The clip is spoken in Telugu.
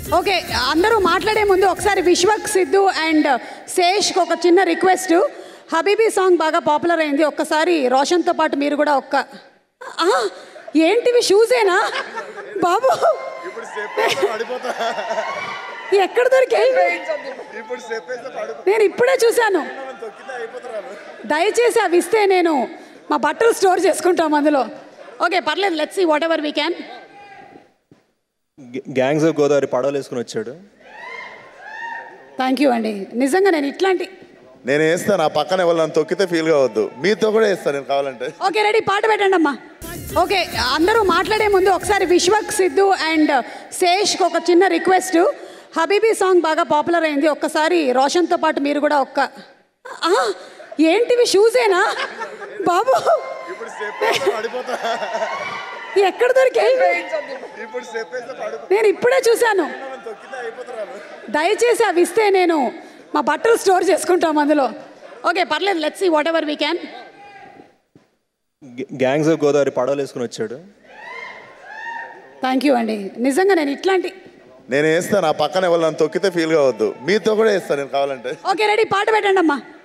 ఓకే అందరూ మాట్లాడే ముందు ఒకసారి విశ్వక్ సిద్ధు అండ్ శేష్కి ఒక చిన్న రిక్వెస్ట్ హబీబీ సాంగ్ బాగా పాపులర్ అయింది ఒక్కసారి రోషన్తో పాటు మీరు కూడా ఒక్క ఆ, ఏంటివి షూసేనా బాబు ఇప్పుడు చెప్పేస్తే పడిపోతా ఎక్కడ దొరికాయి ఇప్పుడు చెప్పేస్తే పడిపోతా నేను ఇప్పుడే చూశాను తొక్కితే అయిపోతారు దయచేసి అవి ఇస్తే నేను మా బట్టలు స్టోర్ చేసుకుంటాం అందులో ఓకే పర్లేదు let's see whatever we can gangs of Godavari పడవలు వేసుకుని వచ్చాడు థ్యాంక్ యూ అండి నిజంగా నేను ఇట్లాంటి నేను వేస్తాను ఆ పక్కన ఎవరు నన్ను తొక్కితే ఫీల్ కావద్దు మీతో కూడా వేస్తాను నేను కావాలంటే ఓకే రెడీ పాట పెట్టండి అమ్మా ఓకే అందరూ మాట్లాడే ముందు ఒకసారి విశ్వక్ సిద్ధు అండ్ శేష్కి ఒక చిన్న రిక్వెస్ట్ హబీబీ సాంగ్ బాగా పాపులర్ అయింది ఒక్కసారి రోషన్తో పాటు మీరు కూడా ఒక్క ఆ, ఏంటివి షూసేనా బాబు ఇప్పుడు చెప్పేస్తే పడిపోతా ఎక్కడ దొరికాయి ఇప్పుడు చెప్పేస్తే పడిపోతా నేను ఇప్పుడే చూశాను తొక్కితే అయిపోతారు దయచేసి అవి ఇస్తే నేను మా బట్టలు స్టోర్ చేసుకుంటాం అందులో ఓకే పర్లేదు let's see whatever we can gangs of Godavari పడవలు వేసుకుని వచ్చాడు థ్యాంక్ యూ అండి నిజంగా నేను ఇట్లాంటి నేను వేస్తాను ఆ పక్కన ఎవరు నన్ను తొక్కితే ఫీల్ కావద్దు మీతో కూడా వేస్తాను నేను కావాలంటే ఓకే రెడీ పాట పెట్టండి అమ్మా